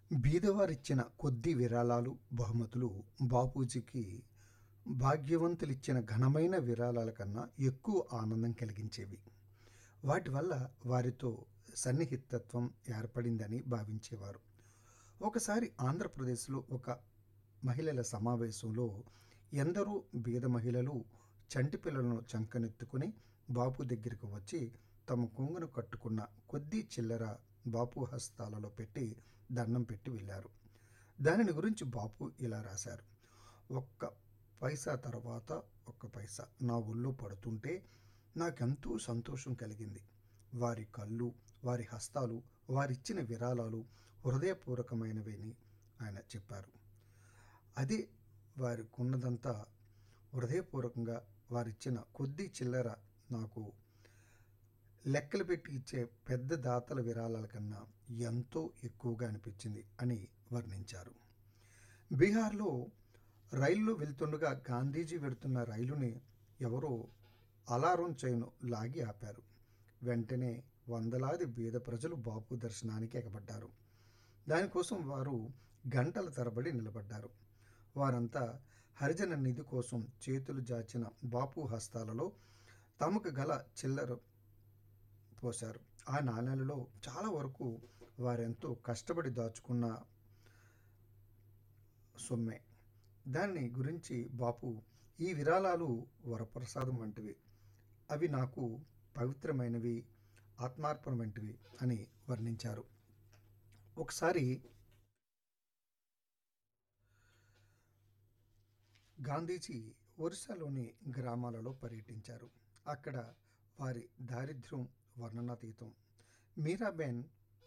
బీదవారిచ్చిన కొద్ది విరాళాలు బహుమతులు బాపూజీకి భాగ్యవంతులిచ్చిన ఘనమైన విరాళాల కన్నా ఎక్కువ ఆనందం కలిగించేవి వాటి వల్ల వారితో సన్నిహితత్వం ఏర్పడిందని భావించేవారు ఒకసారి ఆంధ్రప్రదేశ్లో ఒక మహిళల సమావేశంలో ఎందరో బీద మహిళలు చంటి పిల్లలను చంకనెత్తుకుని బాపు దగ్గరికి వచ్చి తమ కొంగును కట్టుకున్న కొద్ది చిల్లర బాపు హస్తాలలో పెట్టి దండం పెట్టి వెళ్ళారు దానిని గురించి బాపు ఇలా రాశారు ఒక్క పైసా తర్వాత ఒక్క పైసా నా ఒళ్ళో పడుతుంటే నాకెంతో సంతోషం కలిగింది వారి కళ్ళు వారి హస్తాలు వారిచ్చిన విరాళాలు హృదయపూర్వకమైనవని ఆయన చెప్పారు అదే వారికున్నదంతా హృదయపూర్వకంగా వారిచ్చిన కొద్ది చిల్లర నాకు లెక్కలు పెట్టి ఇచ్చే పెద్ద దాతల విరాళాల కన్నా ఎంతో ఎక్కువగా అనిపించింది అని వర్ణించారు బీహార్లో రైల్లో వెళ్తుండగా గాంధీజీ వెడుతున్న రైలుని ఎవరో అలారం చైను లాగి ఆపారు వెంటనే వందలాది బీద ప్రజలు బాపు దర్శనానికి ఎగబడ్డారు దానికోసం వారు గంటల తరబడి నిలబడ్డారు వారంతా హరిజన నిధి కోసం చేతులు జాచిన బాపు హస్తాలలో తమకు గల చిల్లర పోశారు ఆ నాణ్యాలలో చాలా వరకు వారెంతో కష్టపడి దాచుకున్న సొమ్మే దాని గురించి బాపు ఈ విరాళాలు వరప్రసాదం వంటివి అవి నాకు పవిత్రమైనవి ఆత్మార్పణ వంటివి అని వర్ణించారు ఒకసారి గాంధీజీ ఒరిస్సాలోని గ్రామాలలో పర్యటించారు అక్కడ వారి దారిద్ర్యం వర్ణనాతీతం మీరాబెన్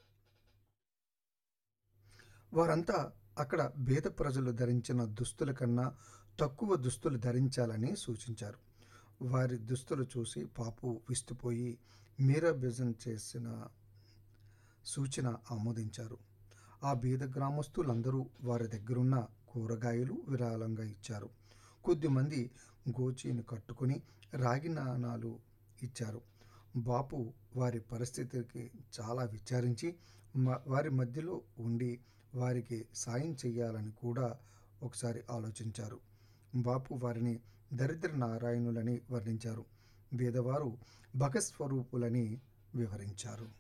వారంతా అక్కడ బీద ప్రజలు ధరించిన దుస్తుల కన్నా తక్కువ దుస్తులు ధరించాలని సూచించారు వారి దుస్తులు చూసి పాపు విస్తుపోయి మీరా బెజన్ చేసిన సూచన ఆమోదించారు ఆ బీద గ్రామస్తులందరూ వారి దగ్గరున్న కూరగాయలు విరాళంగా ఇచ్చారు కొద్దిమంది గోచీని కట్టుకుని రాగి నాణాలు ఇచ్చారు బాపు వారి పరిస్థితికి చాలా విచారించి మ- వారి మధ్యలో ఉండి వారికి సాయం చేయాలని కూడా ఒకసారి ఆలోచించారు బాపు వారిని దరిద్ర నారాయణులని వర్ణించారు బీదవారు భగస్వరూపులని వివరించారు